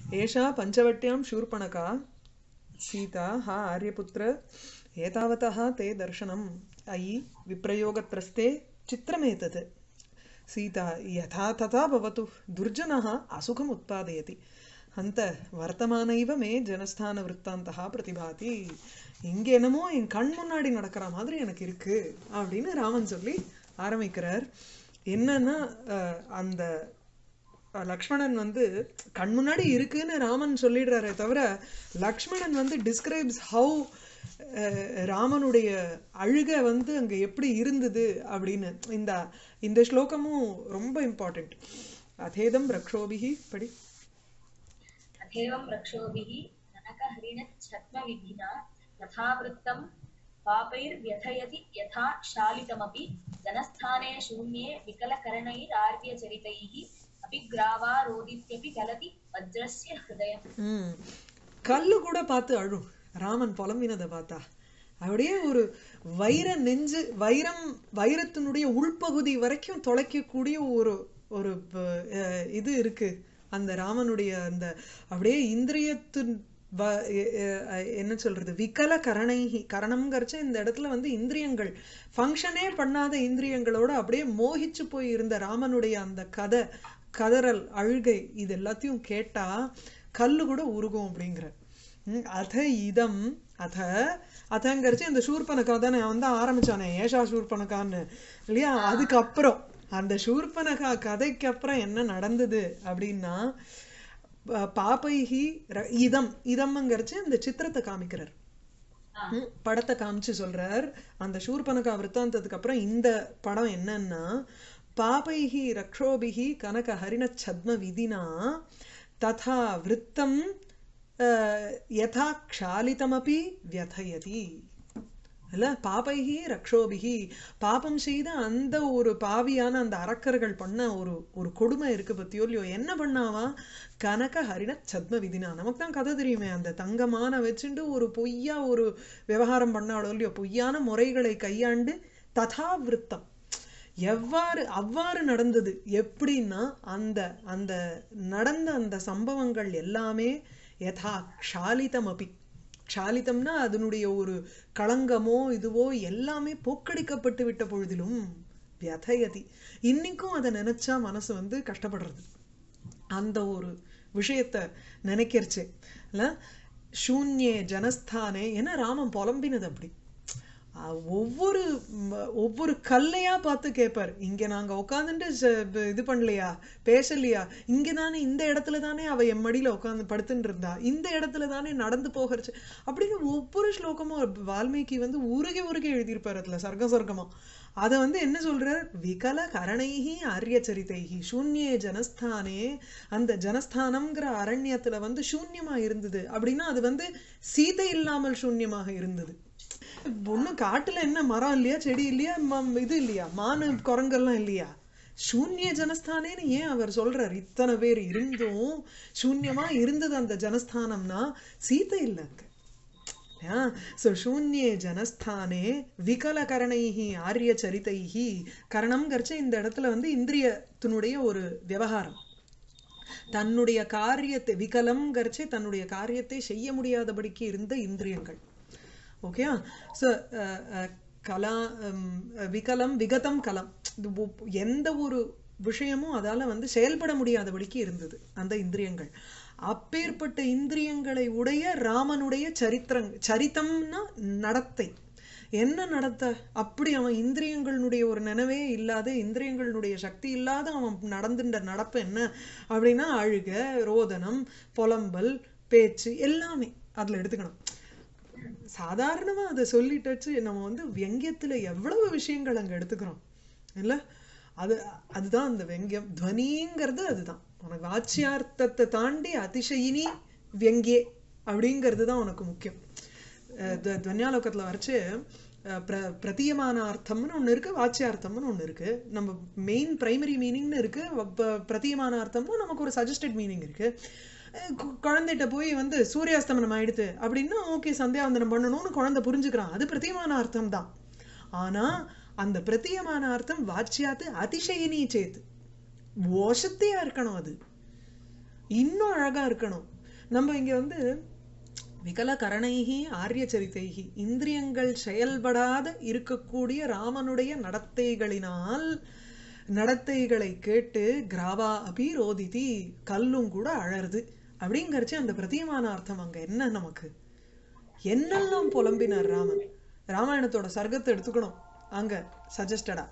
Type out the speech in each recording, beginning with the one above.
एषा पञ्चवट्यां शूर्पणखा सीता हा आर्यपुत्र एतावतः ते दर्शनम् अयि विप्रयोगत्रस्ते चित्रमेतत् सीता यथा तथा भवतु दुर्जनः असुखम् उत्पादयति அந்த வர்த்தமான இவ மே ஜனஸ்தான விற்த்தாந்தகா பிரதிபாதி இங்க என்னமோ என் கண் முன்னாடி நடக்கிற மாதிரி எனக்கு இருக்கு அப்படின்னு ராமன் சொல்லி ஆரம்பிக்கிறார் என்னன்னா அஹ், அந்த அஹ், லக்ஷ்மணன் வந்து கண் முன்னாடி இருக்குன்னு ராமன் சொல்லிடுறாரே தவிர லக்ஷ்மணன் வந்து டிஸ்கிரைப்ஸ் ஹவு ராமனுடைய அழுகை வந்து அங்க எப்படி இருந்தது அப்படின்னு இந்த இந்த ஸ்லோகமும் ரொம்ப இம்பார்ட்டண்ட் அதேதம் ரக்ஷோபிகி படி अथेवं रक्षोभिः ननकहरिणच्छद्मविधिना तथावृत्तं पापैर्व्यथयति यथा शालितमपि जनस्थाने शून्ये विकलकरणैरार्यचरितैः अपि ग्रावा रोदित्यपि गलति वज्रस्य हृदयम् ம் கல்லு கூட பார்த்து அழும் ராமன் புலம்பினதை பார்த்தா அப்படியே ஒரு வைர நெஞ்சு வைரம் வைரத்தினுடைய உள்பகுதி வரைக்கும் தொலைக்கக்கூடிய ஒரு ஒரு ப- அஹ், இது இருக்கு அந்த ராமனுடைய அந்த அப்படியே இந்திரியத்தின் வ- எ- எ- என்ன சொல்றது விகல கரணைகி கரணம்ங்கிறச்ச இந்த இடத்துல வந்து இந்திரியங்கள் ஃபங்க்ஷனே பண்ணாத இந்திரியங்களோட அப்படியே மோகிச்சு போய் இருந்த ராமனுடைய அந்த கதை கதறல் அழுகை இது எல்லாத்தையும் கேட்டா கல்லு கூட உருகும் அப்படிங்கிற ம், அத இதம் அத அதங்கிறச்சு இந்த சூர்பனக்கா தானே வந்து ஆரம்பிச்சானே ஏஷா சூர்பனக்கான்னு இல்லையா அதுக்கப்புறம் அந்த சூர்பனகா கதைக்கு அப்புறம் என்ன நடந்தது அப்படின்னா ப- பாப்பைஹி ர- இதம் இதம்ங்கிறச்சு அந்த சித்திரத்தை காமிக்கிறார் ம், படத்தை காமிச்சு சொல்றார் அந்த சூர்பனகா விற்த்தாந்தத்துக்கு அப்புறம் இந்த படம் என்னன்னா பாபைஹி ரக்ஷோபிஹி கனக ஹரிண சத்ம விதினா ததா விருத்தம் அஹ், யதா க்ஷாலிதமபி வியதயதி இல்ல பாபைஹி ரக்ஷோபிஹி பாபம் செய்த அந்த ஒரு பாவியான அந்த அரக்கர்கள் பண்ண ஒரு ஒரு கொடுமை இருக்கு பத்தியோ இல்லையோ என்ன பண்ணாவா கனக ஹரிண சத்ம விதினா நமக்கு தான் கதை தெரியுமே அந்த தங்கமான வச்சுண்டு ஒரு பொய்யா ஒரு விவகாரம் பண்ணாலோ இல்லையோ பொய்யான முறைகளை கையாண்டு ததா விருத்தம் எவ்வாறு அவ்வாறு நடந்தது எப்படின்னா அந்த அந்த நடந்த அந்த சம்பவங்கள் எல்லாமே யதா க்ஷாலிதமபி க்ஷாலிதம்னா அதனுடைய ஒரு களங்கமோ இதுவோ எல்லாமே போக்கடிக்கப்பட்டு விட்ட பொழுதிலும் வியதயதி இன்னைக்கும் அதை நினைச்சா மனசு வந்து கஷ்டப்படுறது அந்த ஒரு விஷயத்த நினைக்கிறச்சு இல்ல சூன்யே ஜனஸ்தானே ஏன்னா ராமன் புலம்பினது அப்படி அஹ் ஒவ்வொரு ம- ஒவ்வொரு கல்லையா பார்த்து கேட்பார் இங்க நாங்க உட்காந்துட்டு இது பண்ணலையா பேசலையா இங்க தானே இந்த இடத்துல தானே அவ என் மடியில உட்காந்து படுத்துட்டு இருந்தா இந்த இடத்துல தானே நடந்து போகிறச்சு அப்படின்னு ஒவ்வொரு ஸ்லோகமும் வால்மீகி வந்து உருகி உருகி எழுதியிருப்பார் அதுல சர்க்கம் சர்க்கமா அதை வந்து என்ன சொல்றார் விகல கரணைஹி ஆரிய சரிதைஹி சூன்யே ஜனஸ்தானே அந்த ஜனஸ்தானம்ங்கிற அரண்யத்துல வந்து சூன்யமா இருந்தது அப்படின்னா அது வந்து சீதை இல்லாமல் சூன்யமாக இருந்தது ஒண்ணும் காட்டுல என்ன மரம் இல்லையா செடி இல்லையா ம- இது இல்லையா மானு குரங்கெல்லாம் இல்லையா சூன்ய ஜனஸ்தானேன்னு ஏன் அவர் சொல்றார் இத்தனை பேர் இருந்தும் சூன்யமா இருந்தது அந்த ஜனஸ்தானம்னா சீதை இல்ல அங்க ஸோ சூன்யே ஜனஸ்தானே விகலகரணைஹி ஆரிய சரிதைஹி கரணம்ங்கிறச்ச இந்த இடத்துல வந்து இந்திரியத்தினுடைய ஒரு விவகாரம் தன்னுடைய காரியத்தை விகலம்ங்கிறச்சே தன்னுடைய காரியத்தை செய்ய முடியாதபடிக்கு இருந்த இந்திரியங்கள் ஓகே ஸோ கலா ஹம், விகலம் விகதம் கலம் இது ஒப்- எந்த ஒரு விஷயமும் அதால வந்து செயல்பட முடியாதபடிக்கு இருந்தது அந்த இந்திரியங்கள் அப்பேற்பட்ட இந்திரியங்களை உடைய ராமனுடைய சரித்திரங் சரித்தம்னா நடத்தை என்ன நடத்த அப்படி அவன் இந்திரியங்களுடைய ஒரு நினைவே இல்லாத இந்திரியங்களுடைய சக்தி இல்லாத அவன் நடந்துட்ட நடப்பு என்ன அப்படின்னா அழுக ரோதனம் புலம்பல் பேச்சு எல்லாமே அதுல எடுத்துக்கணும் சாதாரணமா அதை சொல்லிட்டச்சு நம்ம வந்து வியங்கியத்துல எவ்வளவு விஷயங்கள் அங்க எடுத்துக்கிறோம் இல்ல அது அதுதான் அந்த வெங்கியம் துவனிங்கிறது அதுதான் உனக்கு வாச்சியார்த்தத்தை தாண்டி அதிசயினி வியங்கியே அப்படிங்கிறது தான் உனக்கு முக்கியம் அஹ் த- துவன்யாலோகத்துல வரைச்சு அஹ் பிர பிரதீயமான அர்த்தம்னு ஒண்ணு இருக்கு வாச்சியார்த்தம்னு ஒண்ணு இருக்கு நம்ம மெயின் பிரைமரி மீனிங்னு இருக்கு வ- பிரதீயமான அர்த்தம்னா நமக்கு ஒரு சஜஸ்டட் மீனிங் இருக்கு அஹ் கு- குழந்தைகிட்ட போய் வந்து சூரியாஸ்தமனம் ஆயிடுது அப்படின்னா ஓகே சந்தியாவந்தனம் பண்ணணும்னு குழந்தை புரிஞ்சுக்கிறான் அது பிரதீயமான அர்த்தம் தான் ஆனா அந்த பிரதீயமான அர்த்தம் வாச்சியாத்து அதிசயினி சேத்து ஓஷத்தையா இருக்கணும் அது இன்னும் அழகா இருக்கணும் நம்ம இங்க வந்து விகலகரணைகி ஆரியச்சரித்தைகி இந்திரியங்கள் செயல்படாத இருக்கக்கூடிய ராமனுடைய நடத்தைகளினால் நடத்தைகளை கேட்டு கிராவா அபி ரோதிதி கல்லும் கூட அழறுது அப்படிங்கறச்சு அந்த பிரதியமான அர்த்தம் அங்க என்ன நமக்கு என்னெல்லாம் புலம்பினார் ராமன் ராமாயணத்தோட சர்க்கத்தை எடுத்துக்கணும் அங்க சஜஸ்டடா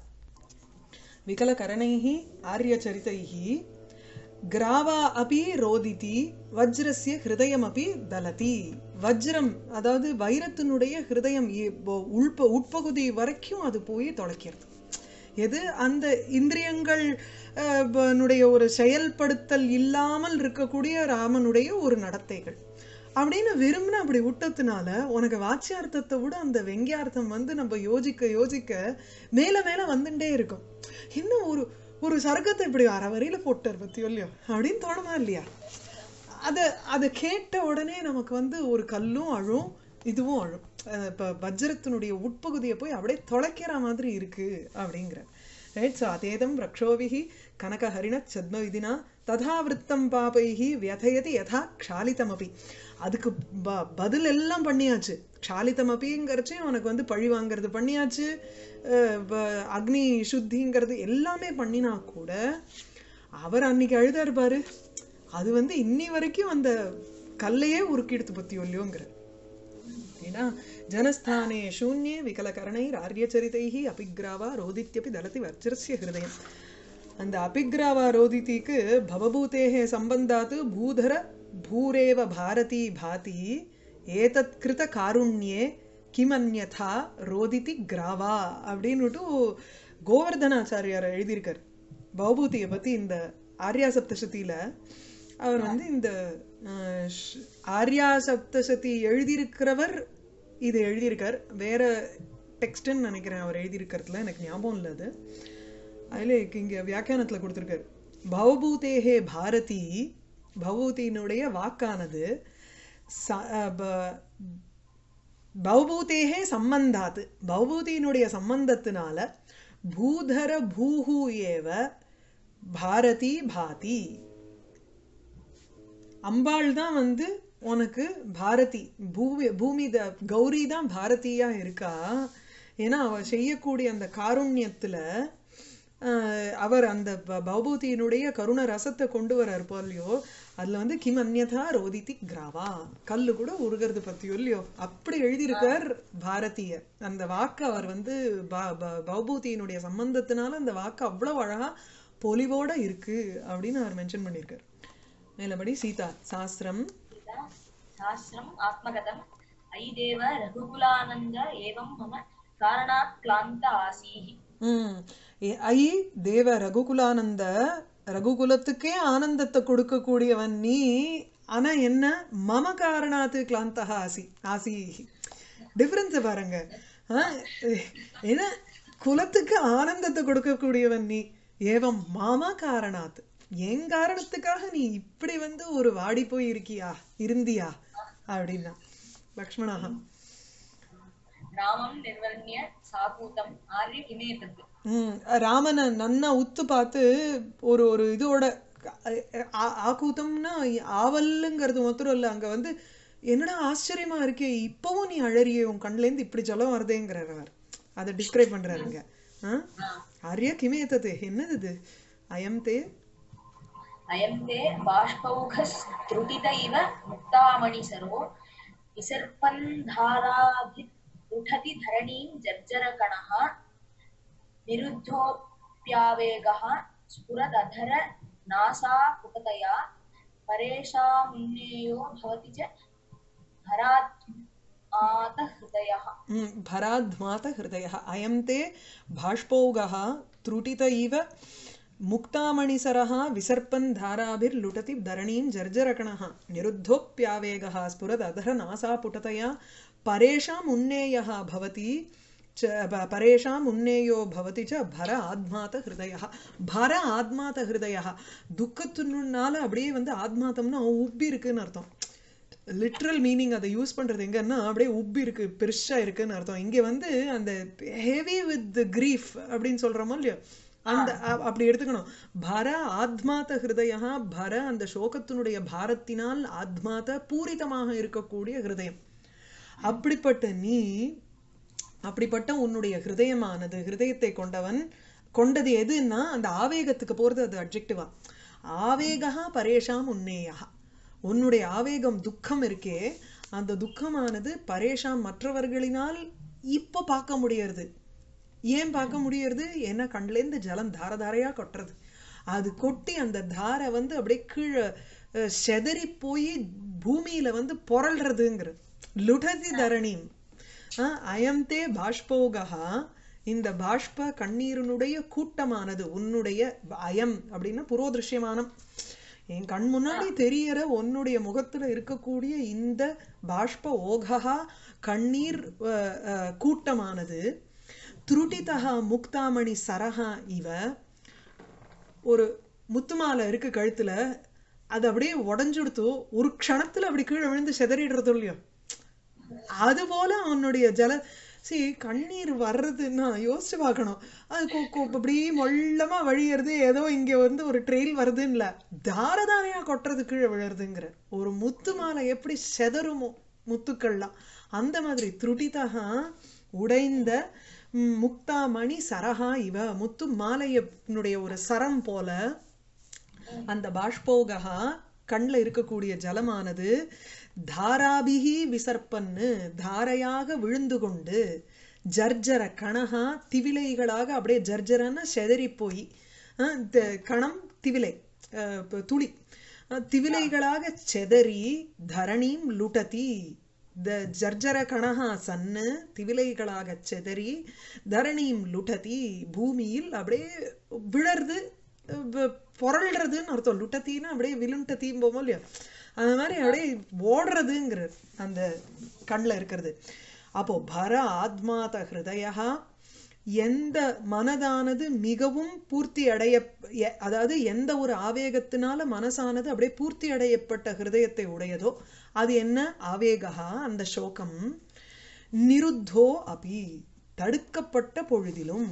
விகலகரணைः ஆரியச்சரிதைः கிராவா அபி ரோதிதி வஜ்ரஸ்ய ஹிருதயமபி தலதி வஜ்ரம் அதாவது வைரத்தினுடைய ஹிருதயம் இ- போ- உள்ப உட்பகுதி வரைக்கும் அது போய் தொலைக்கிறது எது அந்த இந்திரியங்கள் அஹ், ப- னுடைய ஒரு செயல்படுத்தல் இல்லாமல் இருக்கக்கூடிய ராமனுடைய ஒரு நடத்தைகள் அப்படின்னு விரும்பின அப்படி விட்டதுனால உனக்கு வாச்சியார்த்தத்தை விட அந்த வெங்கியார்த்தம் வந்து நம்ம யோசிக்க யோசிக்க மேல மேல வந்துட்டே இருக்கும் இன்னும் ஒரு ஒரு சர்க்கத்தை இப்படி அரை வரையில போட்டார் பத்தியோ இல்லையோ அப்படின்னு தோணுமா இல்லையா அது அதை கேட்ட உடனே நமக்கு வந்து ஒரு கல்லும் அழும் இதுவும் அழும் அஹ் இப்ப வஜ்ரத்தினுடைய உட்பகுதியை போய் அப்படியே தொலைக்கிற மாதிரி இருக்கு அப்படிங்கிற ரைட் ஸோ அதேதம் ரக்ஷோபிஹி கனகஹரிண சத்மவிதினா ததா விருத்தம் பாபைஹி வியதயதி யதா க்ஷாலிதமபி அதுக்கு ப பதில் எல்லாம் பண்ணியாச்சு க்ஷாலிதமபிங்கிறச்சு உனக்கு வந்து பழி வாங்குறது பண்ணியாச்சு அஹ் வ- அக்னி சுத்திங்கிறது எல்லாமே பண்ணினா கூட அவர் அன்னைக்கு அழுதாரு பாரு அது வந்து இன்னி வரைக்கும் அந்த கல்லையே உருக்கிடுத்து பத்தியோ இல்லையோங்கிற ஏன்னா ஜனஸ்தானே சூன்யே விகலகரணைர் ஆரியச்சரிதைஹி அபிக்ராவா ரோதித்யபி தலதி வஜ்ரஸ்ய ஹிருதயம் அந்த அபிக்ராவா ரோதிதிக்கு பவபூதேஹே சம்பந்தாத்து பூதர பூரேவ பாரதி பாதி ஏதத் கிருத காருண்யே கிமன்யதா ரோதிதி கிராவா அப்படின்னுட்டு கோவர்தனாச்சாரியார் எழுதியிருக்கார் பவபூதியை பத்தி இந்த ஆர்யா சப்தசதியில அவர் வந்து இந்த அஹ், ஷ்- ஆர்யா சப்தசதி எழுதியிருக்கிறவர் இது எழுதியிருக்கார் வேற டெக்ஸ்ட்னு நினைக்கிறேன் அவர் எழுதியிருக்கிறதுல எனக்கு ஞாபகம் இல்லை அது அதில் இங்க வியாக்கியானத்துல கொடுத்துருக்காரு பவபூதேஹே பாரதி பவபூதியினுடைய வாக்கானது ச- அஹ், ப- பவபூதேஹே சம்பந்தாத்து பவபூதியினுடைய சம்பந்தத்தினால பூதர பூஹு ஏவ பாரதி பாதி அம்பாள் தான் வந்து உனக்கு பாரதி பூமி பூமி த கௌரி தான் பாரதியா இருக்கா ஏன்னா அவ செய்யக்கூடிய அந்த காருண்யத்துல ஆஹ், அவர் அந்த ப- பவபூதியினுடைய கருண ரசத்தை கொண்டு வரார் போல்லையோ அதுல வந்து கிம் அந்யதா ரோதிதி கிராவா கல்லு கூட உருகிறது பத்தியோ இல்லையோ அப்படி எழுதியிருக்கார் பாரதிய அந்த வாக்கு அவர் வந்து ப- ப- பவபூதியினுடைய சம்பந்தத்தினால அந்த வாக்கு அவ்வளவு அழகா பொலிவோட இருக்கு அப்படின்னு அவர் மென்ஷன் பண்ணியிருக்கார் மேலபடி சீதா சாஸ்திரம் सीता सहस्रम् आत्मगतम् अयि देव रघुकुलानन्द एवं मम कारणात् क्लान्त आसीः ம் ஏ- ஐ தேவ ரகுகுலானந்த ரகுகுலத்துக்கே ஆனந்தத்தை கொடுக்கக்கூடியவன் நீ ஆனா என்ன மம காரணாத்து கிளாந்தக ஆசி ஆசி டிஃபரன்ஸ் பாருங்க ஆ, ஏன்னா குலத்துக்கு ஆனந்தத்தை கொடுக்கக்கூடியவன் நீ ஏவம் மாமா காரணாத் என் காரணத்துக்காக நீ இப்படி வந்து ஒரு வாடி போய் இருக்கியா இருந்தியா அப்படின்னா லக்ஷ்மணாக रामं निर्वर्ण्य साकूतम् आर्य किमेतत् ம் ராமனை நன்னா உத்து பார்த்து ஒரு ஒரு இதோட ஆ- ஆ- ஆக்கூத்தம்னா ஆவல்ங்கிறது மாத்திரம் இல்லை அங்க வந்து என்னடா ஆச்சரியமா இருக்கே இப்பவும் நீ அழறியே உன் கண்ணுலேருந்து இப்படி ஜலம் வருதேங்கிறார் அவர் அதை டிஸ்கிரைப் பண்றாருங்க ஆ? ஆர்யா கிமேத்தது என்னது இது அயம் தே अयं ते बाष्पौघस्त्रुटित इव मुक्तामणिसरो विसर्पन्धाराभिरुठति धरणीं जर्जरकणः निरुद्धोऽप्यावेगः स्फुरदधर नासापुटतया परेषामुन्नेयो भवति च भरात्मातहृदयः ம், भराध्मात हृदयः अयं ते बाष्पौगः त्रुटित इव मुक्तामणिसरः विसर्पन् धाराभिर्लुटति धरणीं जर्जरकणः निरुद्धोऽप्यावेगः स्फुरदधर नासापुटतया परेषाम् उन्नेयः भवति च प- परेषाम् उन्नेयो भवति च भर ஆத்மாத ஹிருதயா பர ஆத்மாத ஹிருதயா துக்கத்தினால அப்படியே வந்து ஆத்மாத்தம்னா உப்பி இருக்குன்னு அர்த்தம் லிட்ரல் மீனிங் அதை யூஸ் பண்றது எங்கன்னா அப்படியே உப்பி இருக்கு பெருசா இருக்குன்னு அர்த்தம் இங்க வந்து அந்த ஹெவி வித் கிரீஃப் அப்படின்னு சொல்றோமோ இல்லையோ அந்த அ- அப்படி எடுத்துக்கணும் பர ஆத்மாத ஹிருதயா பர அந்த சோகத்தினுடைய பாரத்தினால் ஆத்மாத பூரிதமாக இருக்கக்கூடிய ஹிருதயம் அப்படிப்பட்ட நீ அப்படிப்பட்ட உன்னுடைய ஹிருதயமானது ஹிருதயத்தை கொண்டவன் கொண்டது எதுன்னா அந்த ஆவேகத்துக்கு போறது அது அப்ஜெக்டிவா ஆவேகா பரேஷாம் உன்னேயா உன்னுடைய ஆவேகம் துக்கம் இருக்கே அந்த துக்கமானது பரேஷாம் மற்றவர்களினால் இப்போ பார்க்க முடியறது ஏன் பார்க்க முடியறது ஏன்னா கண்லேருந்து ஜலம் தார தாரையா கொட்டுறது அது கொட்டி அந்த தாரை வந்து அப்படியே கீழே அஹ், செதறி போய் பூமியில வந்து புரள்றதுங்கிற லுடதி தரணிம் ஆஹ், அயம்தே பாஷ்போகா இந்த பாஷ்ப கண்ணீரினுடைய கூட்டமானது உன்னுடைய அயம் அப்படின்னா புரோதிருஷ்யமானம் என் கண் முன்னாடி தெரியற உன்னுடைய முகத்துல இருக்கக்கூடிய இந்த பாஷ்ப ஓகா கண்ணீர் அஹ், அஹ், கூட்டமானது துருட்டிதா முக்தாமணி சரஹா இவ ஒரு முத்துமாலை இருக்கு கழுத்துல அது அப்படியே உடஞ்சுடுத்து ஒரு க்ஷணத்துல அப்படி கீழே விழுந்து செதறிடுறது இல்லையோ அது போல அவனுடைய ஜல see கண்ணீர் வர்றதுன்னா யோசிச்சு பார்க்கணும் அது கொ- கொ- அப்படியே மொள்ளமா வழியறது ஏதோ இங்க வந்து ஒரு ட்ரெயில் வருதுன்னு இல்ல தார தாரையா கொட்டுறது கீழே விழுறதுங்கிற ஒரு முத்து மாலை எப்படி செதறுமோ முத்துக்கள்லாம் அந்த மாதிரி துருட்டிதா உடைந்த ம், முக்தாமணி சரஹா இவ முத்து மாலையனுடைய ஒரு சரம் போல அந்த பாஷ்போகா கண்ணில் இருக்கக்கூடிய ஜலமானது தாராபிகி விசர்ப்பன்னு தாரையாக விழுந்து கொண்டு ஜர்ஜர கணஹா திவிலைகளாக அப்படியே ஜர்ஜரன்னு செதறி போய் அஹ், த- கணம் திவிலை அஹ், இப்ப துளி அஹ், திவிலைகளாக செதறி தரணீம் லுட்டதி த ஜர்ஜர கணஹா சன்னு திவிலைகளாக செதறி தரணீம் லுட்டதி பூமியில் அப்படியே விழறது வ- புரள்றதுன்னு அர்த்தம் லுட்டத்தின்னா அப்படியே விலுண்ட தீம்போமோ இல்லையா அந்த மாதிரி அப்படியே ஓடுறதுங்கிற அந்த கண்ணில் இருக்கிறது அப்போ பர ஆத்மாத ஹிருதயா எந்த மனதானது மிகவும் பூர்த்தி அடைய எ- அதாவது எந்த ஒரு ஆவேகத்தினால மனசானது அப்படியே பூர்த்தி அடையப்பட்ட ஹிருதயத்தை உடையதோ அது என்ன ஆவேகா அந்த சோகம் நிருத்தோ அபி தடுக்கப்பட்ட பொழுதிலும்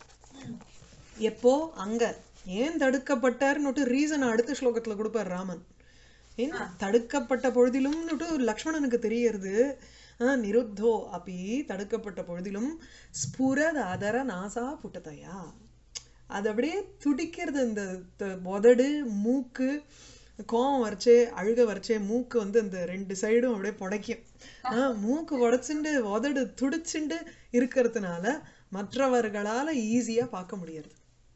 எப்போ அங்க ஏன் தடுக்கப்பட்டார்னுட்டு ரீசன் அடுத்த ஸ்லோகத்துல கொடுப்பார் ராமன் ஏன் தடுக்கப்பட்ட பொழுதிலும்னுட்டு லக்ஷ்மணனுக்கு தெரியறது ஆஹ், நிருத்தோ அப்படி தடுக்கப்பட்ட பொழுதிலும் ஸ்புரத் அதர நாசா புட்டதையா அது அப்படியே துடிக்கிறது இந்த த- உதடு மூக்கு கோவம் வரைச்சே அழுக வரைச்சே மூக்கு வந்து இந்த ரெண்டு சைடும் அப்படியே புடைக்கும் ஆஹ், மூக்கு உடைச்சுண்டு உதடு துடிச்சுண்டு இருக்கிறதுனால மற்றவர்களால ஈஸியா பார்க்க முடியாது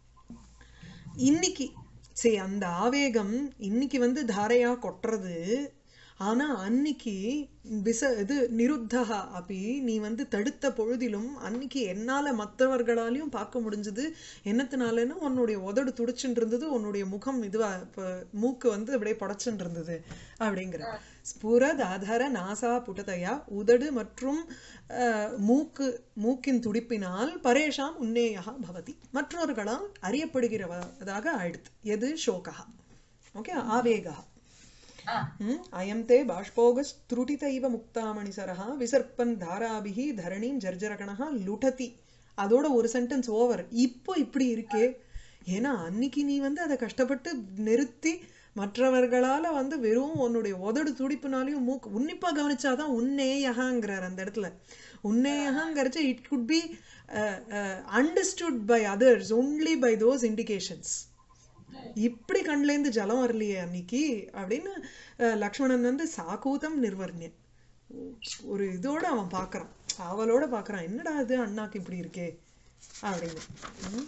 இன்னைக்கு சரி அந்த ஆவேகம் இன்னைக்கு வந்து தாரையா கொட்டுறது ஆனா அன்னைக்கு விச இது நிருத்தகா அப்படி நீ வந்து தடுத்த பொழுதிலும் அன்னைக்கு என்னால மற்றவர்களாலையும் பார்க்க முடிஞ்சது என்னத்தினாலன்னா உன்னுடைய உதடு துடிச்சுட்டு இருந்தது உன்னுடைய முகம் இதுவா இப்ப மூக்கு வந்து அப்படியே புடைச்சுட்டு இருந்தது அப்படிங்கிற ஸ்புரத் ஆதார நாசா புட்டதையா உதடு மற்றும் அஹ், மூக்கு மூக்கின் துடிப்பினால் பரேஷாம் உன்னேயா பவதி மற்றவர்களால் அறியப்படுகிறதாக ஆயிடுது எது சோகா ஓகே ஆவேகா ஆ ம், அயம் தே பாஷ்போகஸ்திருட்டித இவ முக்தாமணிசரஹா விசர்ப்பன் தாராபிஹி தரணிம் ஜர்ஜரகணஹா லுடதி அதோட ஒரு சென்டென்ஸ் ஓவர் இப்போ இப்படி இருக்கே ஏன்னா அன்னைக்கு நீ வந்து அதை கஷ்டப்பட்டு நிறுத்தி மற்றவர்களால வந்து வெறும் உன்னுடைய உதடு துடிப்புனாலையும் மூக்கு உன்னிப்பா கவனிச்சாதான் உன்னேயகாங்கிறார் அந்த இடத்துல உன்னேயகாங்கிறச்ச it could be understood by others only by those indications இப்படி கண்லேருந்து ஜலம் வரலையே அன்னைக்கு அப்படின்னு அஹ், லக்ஷ்மணன் வந்து சாக்கூதம் நிர்வர்ணியன் ஒரு இதோட அவன் பார்க்கறான் அவளோட பார்க்கறான் என்னடா இது அண்ணாக்கு இப்படி இருக்கே அப்படின்னு ம்.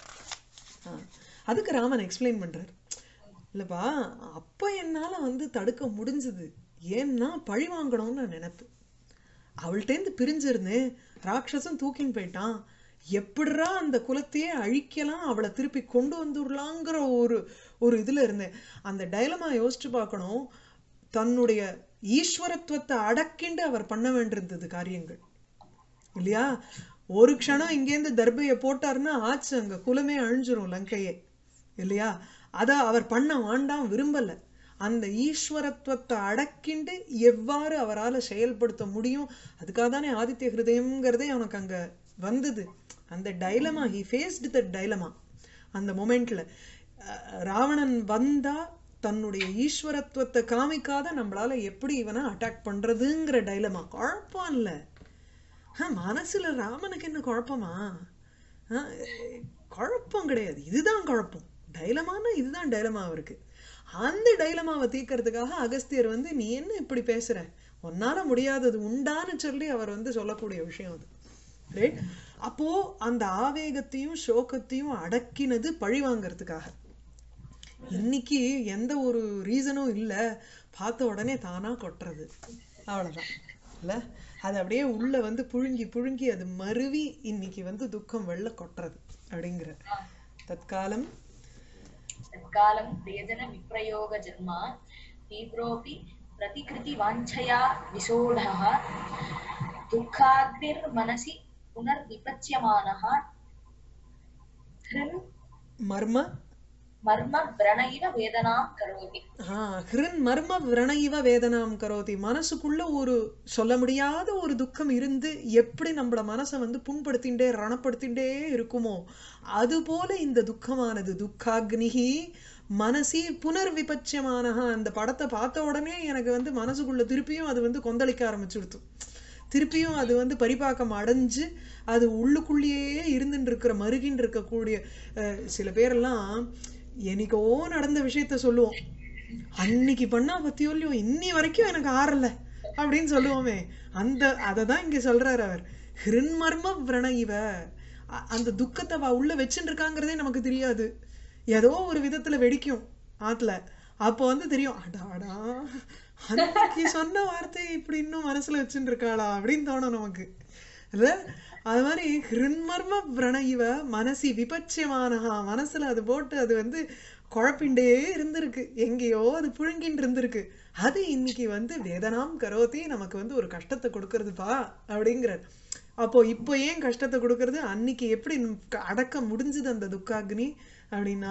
ஆ. அதுக்கு ராமன் எக்ஸ்பிளைன் பண்றார் இல்லப்பா அப்ப என்னால வந்து தடுக்க முடிஞ்சது ஏன்னா பழி வாங்கணும்னு நான் நினைப்பு அவள்கிட்டேருந்து பிரிஞ்சிருந்தேன் ராட்சசன் தூக்கின்னு போயிட்டான் எப்படிரா அந்த குலத்தையே அழிக்கலாம் அவளை திருப்பி கொண்டு வந்துடலாங்கிற ஒரு ஒரு இதுல இருந்தேன் அந்த டைலமா யோசிச்சு பார்க்கணும் தன்னுடைய ஈஸ்வரத்துவத்தை அடக்கிண்டு அவர் பண்ண வேண்டியிருந்தது காரியங்கள் இல்லையா ஒரு க்ஷணம் இங்கேருந்து தர்பையை போட்டாருன்னா ஆச்சு அங்க குலமே அழிஞ்சிரும் லங்கையே இல்லையா அத அவர் பண்ண வேண்டாம் விரும்பல அந்த ஈஸ்வரத்துவத்தை அடக்கிண்டு எவ்வாறு அவரால செயல்படுத்த முடியும் அதுக்காக தானே ஆதித்ய ஹிருதயம்ங்கிறதே அவனுக்கு அங்க வந்தது அந்த dilemma he faced the dilemma அந்த மொமெண்ட்ல ராவணன் வந்தா தன்னுடைய ஈஸ்வரத்துவத்தை காமிக்காத நம்மளால எப்படி இவனை அட்டாக் பண்றதுங்கிற டைலமா குழப்பம் இல்ல ஆ, மனசுல ராமனுக்கு என்ன குழப்பமா ஆ, குழப்பம் கிடையாது இதுதான் குழப்பம் டைலமானா இதுதான் டைலமா அவருக்கு அந்த டைலமாவை தீர்க்கறதுக்காக அகஸ்தியர் வந்து நீ என்ன இப்படி பேசுற உன்னால முடியாதது உண்டான்னு சொல்லி அவர் வந்து சொல்லக்கூடிய விஷயம் அது ரைட் அப்போ அந்த ஆவேகத்தையும் சோகத்தையும் அடக்கினது பழி வாங்கறதுக்காக இன்னைக்கு எந்த ஒரு ரீசனும் இல்ல பார்த்த உடனே தானா கொட்டுறது அவ்வளவுதான் இல்ல அது அப்படியே உள்ள வந்து புழுங்கி புழுங்கி அது மருவி இன்னைக்கு வந்து துக்கம் வெள்ள கொட்டுறது அப்படிங்கிற தற்காலம் तत्कालं प्रियजन विप्रयोग जन्मा तीव्रोऽपि प्रतिकृतिवाञ्छया विसोढः दुःखाग्निर्मनसि पुनर्विपच्यमानः हृन् மர்ம मर्म व्रण इव वेदनां करोति ஆ, ஹிருன் மர்ம விரண இவ வேதனாம் கரோதி மனசுக்குள்ள ஒரு சொல்ல முடியாத ஒரு துக்கம் இருந்து எப்படி நம்மள மனசை வந்து புண்படுத்திண்டே ரணப்படுத்திண்டே இருக்குமோ அது போல இந்த துக்கமானது துக்காக்னிகி மனசி புனர்விபட்சமானஹா அந்த படத்தை பார்த்த உடனே எனக்கு வந்து மனசுக்குள்ள திருப்பியும் அது வந்து கொந்தளிக்க ஆரம்பிச்சுடுத்து திருப்பியும் அது வந்து பரிபாக்கம் அடைஞ்சு அது உள்ளுக்குள்ளேயே இருந்துட்டு இருக்கிற மருகின்னு இருக்கக்கூடிய அஹ், சில பேரெல்லாம் என்னைக்கோ நடந்த விஷயத்த சொல்லுவோம் அன்னைக்கு பண்ணா பத்தியோ இல்லையோ இன்னி வரைக்கும் எனக்கு ஆறல அப்படின்னு சொல்லுவோமே அந்த அதை தான் இங்க சொல்றாரு அவர் ஹிருன்மர்ம விரண இவ அ- அந்த துக்கத்தை அவ உள்ள வச்சுட்டு இருக்காங்கிறதே நமக்கு தெரியாது ஏதோ ஒரு விதத்துல வெடிக்கும் ஆத்துல அப்போ வந்து தெரியும் அடாடா அன்னைக்கு சொன்ன வார்த்தையை இப்படி இன்னும் மனசுல வச்சுட்டு இருக்காளா அப்படின்னு தோணும் நமக்கு இல்ல அது மாதிரி ஹிருன்மர்ம பிரணயிவ மனசி விபட்சியமானஹா மனசுல அது போட்டு அது வந்து குழப்பிண்டே இருந்திருக்கு எங்கேயோ அது புழுங்கின்னு இருந்திருக்கு அது இன்னைக்கு வந்து வேதனாம் கரோதி நமக்கு வந்து ஒரு கஷ்டத்தை கொடுக்கறதுப்பா அப்படிங்கிறார் அப்போ இப்போ ஏன் கஷ்டத்தை கொடுக்கறது அன்னைக்கு எப்படி நமக்கு அடக்க முடிஞ்சது அந்த துக்காக்னி அப்படின்னா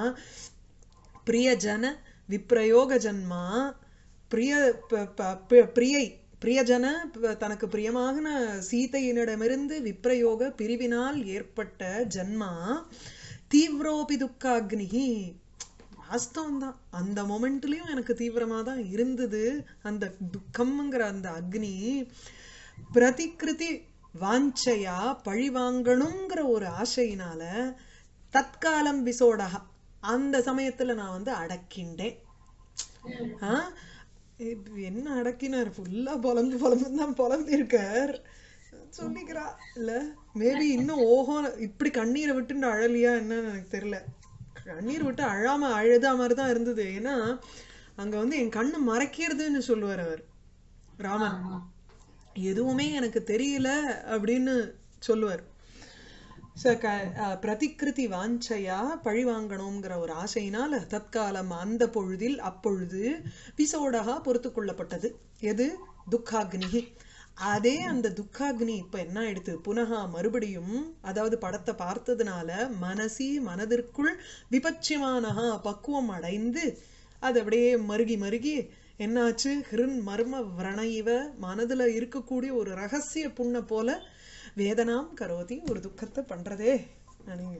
பிரியஜன விப்ரயோக ஜன்மா பிரிய ப- ப- ப- பிரியை பிரியஜன ப- தனக்கு பிரியமான சீதையினிடமிருந்து விப்ரயோக பிரிவினால் ஏற்பட்ட ஜன்மா தீவிரோபி துக்காக்னிகி வாஸ்தவம் தான் அந்த மொமெண்ட்லயும் எனக்கு தீவிரமா தான் இருந்தது அந்த துக்கம்ங்கிற அந்த அக்னி பிரதிகிருதி வாஞ்சையா பழி வாங்கணுங்கிற ஒரு ஆசையினால தற்காலம் விசோடகா அந்த சமயத்துல நான் வந்து அடக்கிண்டேன் ஆ? இப்ப என்ன அடக்கினார் ஃபுல்லா புலம்பு புலம்பு தான் புலம்பி இருக்கார் சொல்லிக்கிறா இல்ல மேபி இன்னும் ஓஹோ இப்படி கண்ணீரை விட்டுண்டு அழலியா என்னன்னு எனக்கு தெரியல கண்ணீர் விட்டு அழாம அழுதா மாதிரி தான் இருந்தது ஏன்னா அங்க வந்து என் கண்ணு மறைக்கிறதுன்னு சொல்லுவார் அவர் ராமன் எதுவுமே எனக்கு தெரியல அப்படின்னு சொல்லுவார் ச க அஹ் பிரதிகிருதி வாஞ்சையா பழி வாங்கணுங்கிற ஒரு ஆசையினால தற்காலம் அந்த பொழுதில் அப்பொழுது விசோடகா பொறுத்து கொள்ளப்பட்டது எது துக்காக்னி அதே அந்த துக்காக்னி இப்ப என்ன ஆயிடுத்து புனகா மறுபடியும் அதாவது படத்தை பார்த்ததுனால மனசி மனதிற்குள் விபட்சியமானஹா பக்குவம் அடைந்து அது அப்படியே மருகி மருகி என்னாச்சு ஹிருன் மர்ம விரணயிவ மனதுல இருக்கக்கூடிய ஒரு ரகசிய புண்ணை போல வேதனாம் கரோதி ஒரு துக்கத்தை பண்றதே அப்படிங்க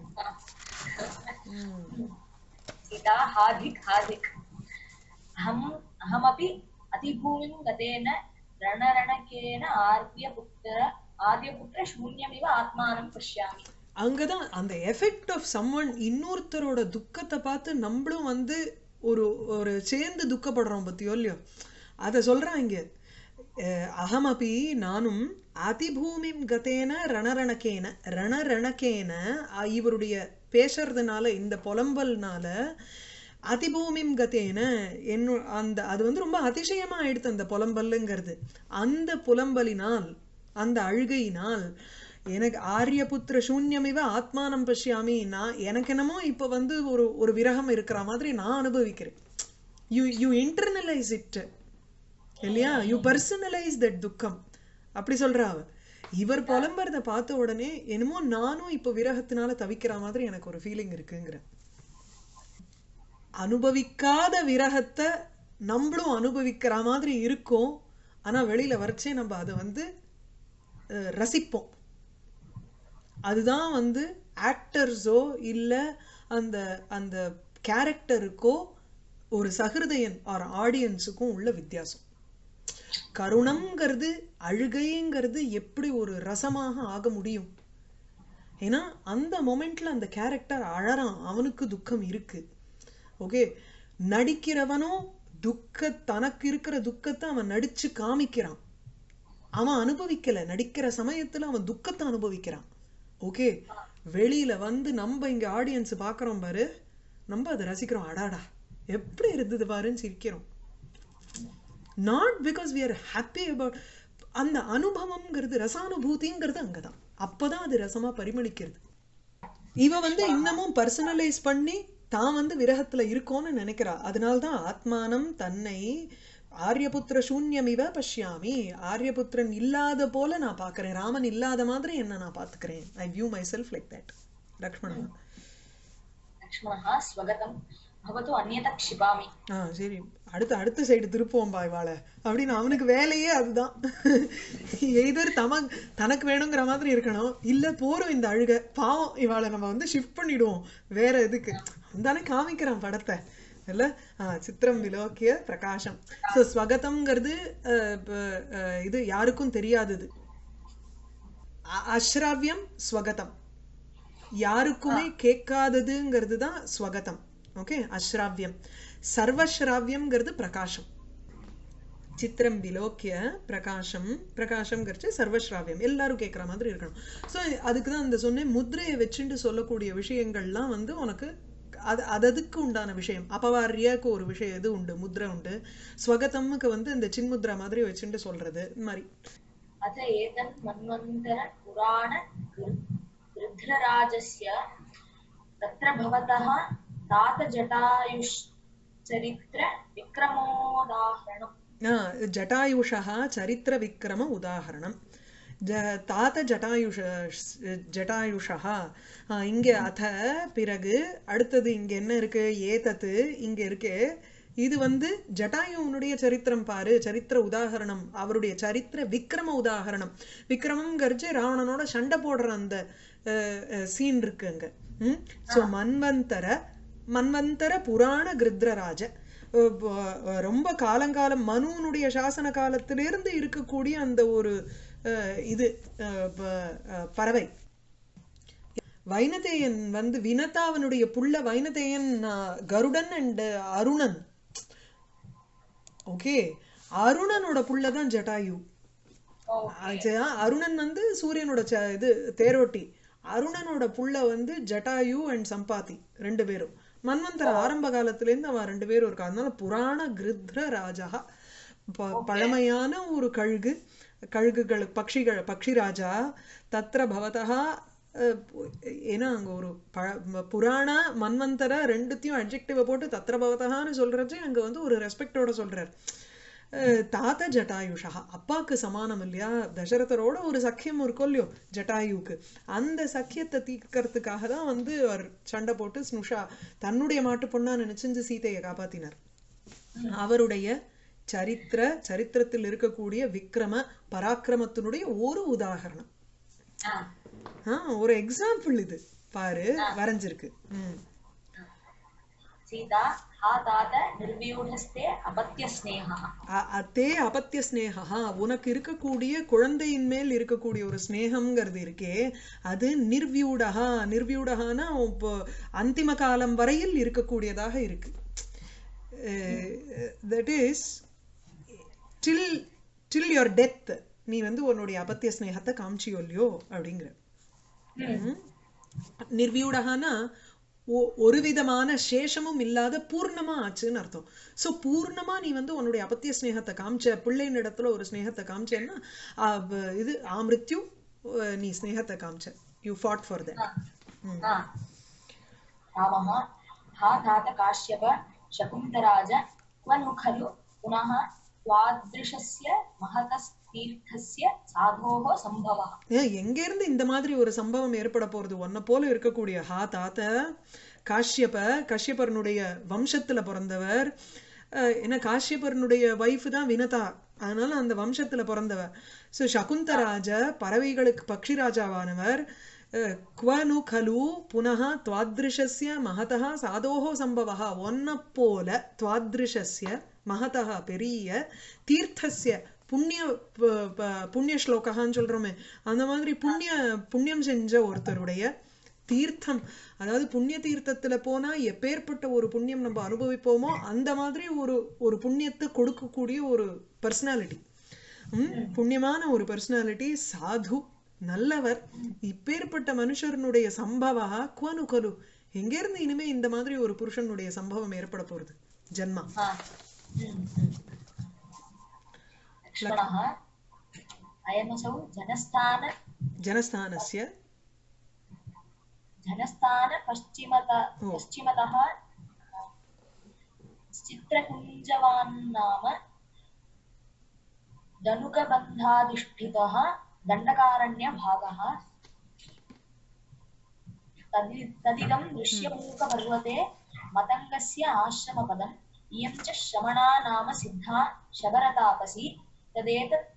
ம். सीता हाधिक् हाधिक् अहम् अहमपि अतिभूमिं गतेन रणरणकेन आर्यपुत्र आर्यपुत्र शून्यमिव आत्मानं पश्यामि அங்கதான் அந்த எஃபெக்ட் ஆஃப் சம்ஒன் இன்னொருத்தரோட துக்கத்தை பார்த்து நம்மளும் வந்து ஒரு ஒரு சேர்ந்து துக்கப்படுறோம் பத்தியோ இல்லையோ அதை சொல்றான் இங்க அஹ், அகமபி நானும் அதிபூமிம் கதேன ரணரணக்கேன ரணரணக்கேன அஹ், இவருடைய பேசுறதுனால இந்த புலம்பல்னால அதிபூமிம் கதேன என்ன அந்த அது வந்து ரொம்ப அதிசயமா ஆயிடுத்து அந்த புலம்பல்லுங்கிறது அந்த புலம்பலினால் அந்த அழுகையினால் எனக்கு ஆரியபுத்திர சூன்யமிவ ஆத்மானம் பஷ்யாமி நான் எனக்கு என்னமோ இப்ப வந்து ஒரு ஒரு விரகம் இருக்கிற மாதிரி நான் அனுபவிக்கிறேன் யூ யூ இன்டர்னலைஸ் இட் இல்லையா யூ பர்சனலைஸ் தட் துக்கம் அப்படி சொல்றா அவ இவர் புலம்புறத பார்த்த உடனே என்னமோ நானும் இப்ப விரகத்தினால தவிக்கிற மாதிரி எனக்கு ஒரு ஃபீலிங் இருக்குங்கிற அனுபவிக்காத விரகத்தை நம்மளும் அனுபவிக்கிற மாதிரி இருக்கும் ஆனா வெளியில வரைச்சே நம்ம அதை வந்து அஹ், ரசிப்போம் அதுதான் வந்து ஆக்டர்ஸோ இல்ல அந்த அந்த கேரக்டருக்கோ ஒரு சகிருதயன் ஆர் ஆடியன்ஸுக்கும் உள்ள வித்தியாசம் கருணம்ங்கிறது அழுகைங்கிறது எப்படி ஒரு ரசமாக ஆக முடியும் ஏன்னா அந்த மொமெண்ட்ல அந்த கேரக்டர் அழறான் அவனுக்கு துக்கம் இருக்கு ஓகே நடிக்கிறவனும் துக்க தனக்கு இருக்கிற துக்கத்தை அவன் நடிச்சு காமிக்கிறான் அவன் அனுபவிக்கல நடிக்கிற சமயத்துல அவன் துக்கத்தை அனுபவிக்கிறான் ஓகே வெளியில வந்து நம்ம இங்க ஆடியன்ஸ் பாக்குறோம் பாரு நம்ம அதை ரசிக்கிறோம் அடாடா எப்படி இருந்தது பாருன்னு சிரிக்கிறோம் not because we are happy about அந்த அனுபவம்ங்கிறது ரசானுபூதிங்கிறது அங்கதான் அப்பதான் அது ரசமா பரிமளிக்கிறது இவ வந்து இன்னமும் பர்சனலைஸ் பண்ணி தான் வந்து விரகத்துல இருக்கோன்னு நினைக்கிறா அதனால்தான் ஆத்மானம் தன்னை ஆரியபுத்திர சூன்யம் இவ பஷ்யாமி ஆரியபுத்திரன் இல்லாத போல நான் பார்க்கறேன் ராமன் இல்லாத மாதிரி என்ன நான் பார்த்துக்கிறேன் I view myself like that Lakshmanan लक्ष्मणः स्वगतं भवतु अन्यथा क्षिपामि ஆ சரி அடுத்து அடுத்த சைடு திருப்புவோம் பா இவாள அப்படின்னு அவனுக்கு வேலையே அதுதான் எய்தர் தம தனக்கு வேணுங்கிற மாதிரி இருக்கணும் இல்ல போறோம் இந்த அழுக பாவம் இவாளை நம்ம வந்து ஷிஃப்ட் பண்ணிடுவோம் வேற எதுக்கு தானே காமிக்கிறான் படத்தை இல்ல ஆ, சித்திரம் விலோக்கிய பிரகாசம் ஸோ ஸ்வகதம்ங்கிறது அஹ், ப- அஹ், இது யாருக்கும் தெரியாதது அ- அஸ்ராவியம் ஸ்வகதம் யாருக்குமே கேட்காததுங்கிறது தான் ஸ்வகதம் ஓகே அஸ்ராவியம் சர்வஸ்ராவியம்ங்கிறது பிரகாசம் சித்திரம் விலோக்கிய பிரகாசம் பிரகாசம்ங்கிறச்சு சர்வஸ்ராவியம் எல்லாரும் கேட்குற மாதிரி இருக்கணும் ஸோ அதுக்கு தான் அந்த சொன்னேன் முத்திரையை வச்சுட்டு சொல்லக்கூடிய விஷயங்கள்லாம் வந்து உனக்கு அது அததுக்கு உண்டான விஷயம் அபவாரியக்கு ஒரு விஷயம் இது உண்டு முத்ரை உண்டு ஸ்வகதம்முக்கு வந்து இந்த சின்முத்ரா மாதிரி வச்சுட்டு சொல்றது இந்த மாதிரி अथ एतन् मन्वन्तर पुराण वृद्धराजस्य तत्र भवतः तातजटायुश्चरित्र विक्रमोदाहरणम् ஆ, ஜட்டாயுஷா சரித்திர விக்ரம உதாகரணம் ஜ தாத்த ஜட்டாயுஷ ஜட்டாயுஷா ஆ, இங்க அத பிறகு அடுத்தது இங்க என்ன இருக்கு ஏதத்து இங்க இருக்கு இது வந்து ஜட்டாயுனுடைய சரித்திரம் பாரு சரித்திர உதாகரணம் அவருடைய சரித்திர விக்ரம உதாகரணம் விக்ரமம்ங்கிறச்சு ராவணனோட சண்டை போடுற அந்த சீன் இருக்கு அங்க ம் ஸோ மன்வந்தர மன்வந்தர புராண கிருத்ரராஜ அஹ் ப- ரொம்ப காலங்காலம் மனுனுடைய சாசன காலத்திலிருந்து இருக்கக்கூடிய அந்த ஒரு அஹ், இது அஹ், ப- அஹ், பறவை வைனதேயன் வந்து வினதாவனுடைய புள்ள வைனதேயன் அஹ், கருடன் அண்ட் அருணன் ஓகே அருணனோட புள்ள தான் ஜட்டாயு ஆச்சா, அருணன் வந்து சூரியனோட ச- இது தேரோட்டி அருணனோட புள்ள வந்து ஜட்டாயு அண்ட் சம்பாதி ரெண்டு பேரும் மன்வந்தர ஆரம்ப காலத்துல இருந்து அவன் ரெண்டு பேரும் இருக்கா அதனால புராண கிருத்ர ராஜா ப- பழமையான ஒரு கழுகு கழுகுகள் பக்ஷிகள் பக்ஷி ராஜா தத்ர பவதா அஹ், ஏன்னா அங்க ஒரு பழ புராண மன்வந்தர ரெண்டுத்தையும் அட்ஜெக்டிவ போட்டு தத்ர பவதகான்னு சொல்றது அங்க வந்து ஒரு ரெஸ்பெக்டோட சொல்றார் அஹ் தாத்த ஜட்டாயுஷா அப்பாக்கு சமானம் இல்லையா தசரதரோட ஒரு சக்கியம் இருக்கும் இல்லையோ ஜட்டாயுக்கு அந்த சக்கியத்தை தீர்க்கறதுக்காக தான் வந்து அவர் சண்டை போட்டு ஸ்னுஷா தன்னுடைய மாட்டு பொண்ணா நினைச்சு சீதையை காப்பாத்தினார் அவருடைய சரித்திர சரித்திரத்தில் இருக்கக்கூடிய விக்ரம பராக்கிரமத்தினுடைய ஒரு உதாகரணம் ஆ, ஒரு எக்ஸாம்பிள் இது பாரு வரைஞ்சிருக்கு ம் सीता हा तात निर्व्यूढस्ते अपत्यस्नेहः அ- அத்தே அபத்திய ஸ்னேகா உனக்கு இருக்கக்கூடிய குழந்தையின் மேல் இருக்கக்கூடிய ஒரு ஸ்னேகம்ங்கிறது இருக்கே அது நிர்வியூடகா நிர்வியூடகானா இப்போ அந்திம காலம் வரையில் இருக்கக்கூடியதாக இருக்கு that is till till your death நீ வந்து உன்னுடைய அபத்திய ஸ்னேகத்தை காமிச்சியோ இல்லையோ அப்படிங்கிற ம். நிர்வியூடகானா ஒ- ஒரு விதமான சேஷமும் இல்லாத பூர்ணமா ஆச்சுன்னு அர்த்தம் சோ பூர்ணமா நீ வந்து உன்னுடைய அபத்திய ஸ்நேகத்தை காமிச்ச பிள்ளையின் இடத்துல ஒரு ஸ்நேகத்தை காமிச்சேன்னா ஆ, வ- இது ஆமிருத்யு அஹ், நீ ஸ்நேகத்தை காமிச்ச யூ ஃபாட் ஃபார் தட் हा रामः हा तात काश्यप शकुन्तराज क्व नु खलु पुनः त्वादृशस्य महतस्तीर्थस्य साधोः सम्भवः எங்க இருந்து இந்த மாதிரி ஒரு சம்பவம் ஏற்பட போறது உன்னை போல இருக்கக்கூடிய ஹா தாத்த காஷ்யப காஷ்யபரனுடைய வம்சத்துல பிறந்தவர் அஹ், என்ன காஷ்யபரனுடைய வைஃப் தான் வினதா அதனால அந்த வம்சத்துல பிறந்தவர் ஸோ சகுந்தராஜ பறவைகளுக்கு பக்ஷி ராஜாவானவர் क्व नु खलु पुनः त्वादृशस्य महतः साधोः सम्भवः ஒன்ன போல त्वादृशस्य महतः பெரிய தீர்த்தस्य புண்ணிய ப- ப- புண்ணிய ஸ்லோகான்னு சொல்றோமே அந்த மாதிரி புண்ணிய புண்ணியம் செஞ்ச ஒருத்தருடைய தீர்த்தம் அதாவது புண்ணிய தீர்த்தத்துல போனா எப்பேற்பட்ட ஒரு புண்ணியம் நம்ம அனுபவிப்போமோ அந்த மாதிரி ஒரு ஒரு புண்ணியத்தை கொடுக்கக்கூடிய ஒரு பர்சனாலிட்டி புண்ணியமான ஒரு பர்சனாலிட்டி சாது நல்லவர் இப்பேற்பட்ட மனுஷனுடைய சம்பவா குவனு கொலு எங்கேருந்து இனிமே இந்த மாதிரி ஒரு புருஷனுடைய சம்பவம் ஏற்பட போறது ஜன்மா हा हम्म। लक्ष्मणः अयमसौ जनस्थान ஜனஸ்தானஸ்ய जनस्थान पश्चिमत ओ। पश्चिमतः चित्रकुञ्जवान् नाम धनुकबन्धाधिष्ठितः दण्डकारण्यभागः तदि- तदिदं दृश्यमूकपर्वते मतङ्गस्य आश्रमपदम् इयं च श्रमणा नाम सिद्धा शबरतापसी तदेतत्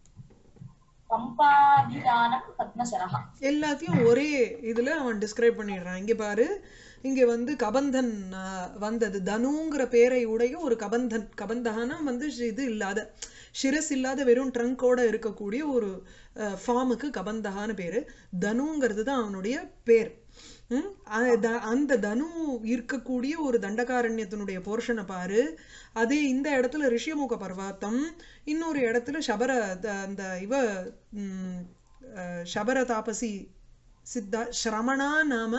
पम्पाभिधानं पद्मसरः எல்லாத்தையும் ஒரே இதுல அவன் டிஸ்கிரைப் பண்ணிடுறான் இங்க பாரு இங்க வந்து கபந்தன் ஆஹ், வந்தது தனுங்கிற பேரை உடைய ஒரு கபந்தன் கபந்தகனா வந்து ஷி- இது இல்லாத சிரஸ் இல்லாத வெறும் ட்ரங்கோட இருக்கக்கூடிய ஒரு ஃபார்முக்கு கபந்தகான்னு பேரு தனுங்கிறது தான் அவனுடைய பேர் ம்? அ- த- அந்த தனு இருக்கக்கூடிய ஒரு தண்டகாரண்யத்தினுடைய போர்ஷனை பாரு அதே இந்த இடத்துல ரிஷியமுக பர்வத்தம் இன்னொரு இடத்துல சபர த- அந்த இவ ம், அஹ், சபர தாபசி சித்தா ஸ்ரமணா நாம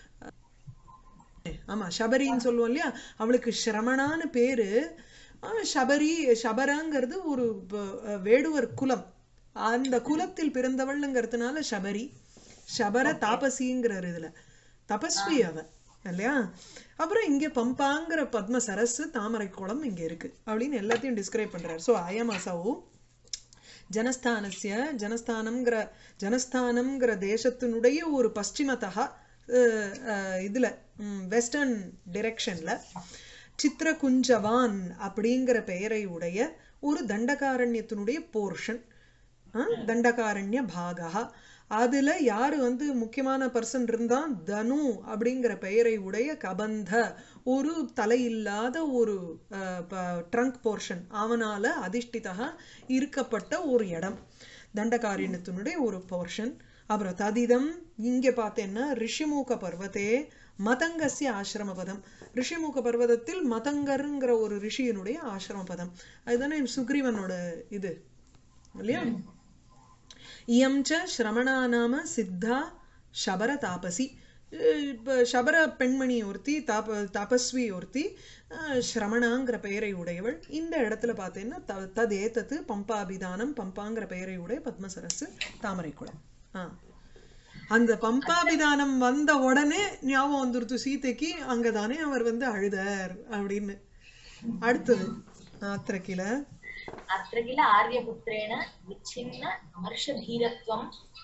ஆமா சபரின்னு சொல்லுவோம் இல்லையா அவளுக்கு ஸ்ரமணான்னு பேரு ஆஹ் சபரி சபராங்கிறது ஒரு ப- அஹ் வேடுவர் குலம் அந்த குலத்தில் பிறந்தவள்ங்கிறதுனால சபரி சபர தாபசிங்கிறார் இதுல தபஸ்வி அவ இல்லையா அப்புறம் இங்க பம்பாங்கிற பத்ம சரசு தாமரை குளம் இங்க இருக்கு அப்படின்னு எல்லாத்தையும் டிஸ்கிரைப் பண்றாரு ஸோ அயம் அசௌ ஜனஸ்தானஸ்ய ஜனஸ்தானம்ங்கிற ஜனஸ்தானம்ங்கிற தேசத்தினுடைய ஒரு பশ্চিமத்தா அஹ், அஹ், இதுல வெஸ்டர்ன் டிரெக்ஷன்ல சித்திரகுஞ்சவான் அப்படிங்கிற பெயரை உடைய ஒரு தண்டகாரண்யத்தினுடைய போர்ஷன் தண்டகாரண்ய பாகா அதுல யாரு வந்து முக்கியமான பர்சன் இருந்தா தனு அப்படிங்கிற பெயரை உடைய கபந்த ஒரு தலையில்லாத ஒரு ட்ரங்க் போர்ஷன் அவனால அதிஷ்டிதா இருக்கப்பட்ட ஒரு இடம் தண்டகாரண்யத்தினுடைய ஒரு போர்ஷன் அப்புறம் ததிதம் இங்க பார்த்தேன்னா ரிஷிமுக பர்வத்தே மதங்கசிய ஆசிரம பதம் ரிஷிமுக பர்வதத்தில் மதங்கருங்கிற ஒரு ரிஷியினுடைய ஆசிரம பதம் அதுதானே சுக்ரீவனோட இது இல்லையா இயம் ச ஸ்ரமணா நாம சித்தா சபர தாபசி அஹ் இப்ப சபர பெண்மணி ஒருத்தி தாப தபஸ்வி ஒருத்தி அஹ் ஸ்ரமணாங்கிற பெயரை உடையவள் இந்த இடத்துல பார்த்தீங்கன்னா த ததேதத்து பம்பாபிதானம் பம்பாங்கிற பெயரை உடைய பத்மசரசு தாமரைக்குளம் ஆ அந்த பம்பாபிதானம் வந்த உடனே ஞாபகம் வந்துருத்து சீதைக்கு அங்கதானே அவர் வந்து அழுதார் அப்படின்னு அடுத்தது அத்திர கில अत्र किल आर्यपुत्रेण विच्छिन्न अमर्षधीरत्वं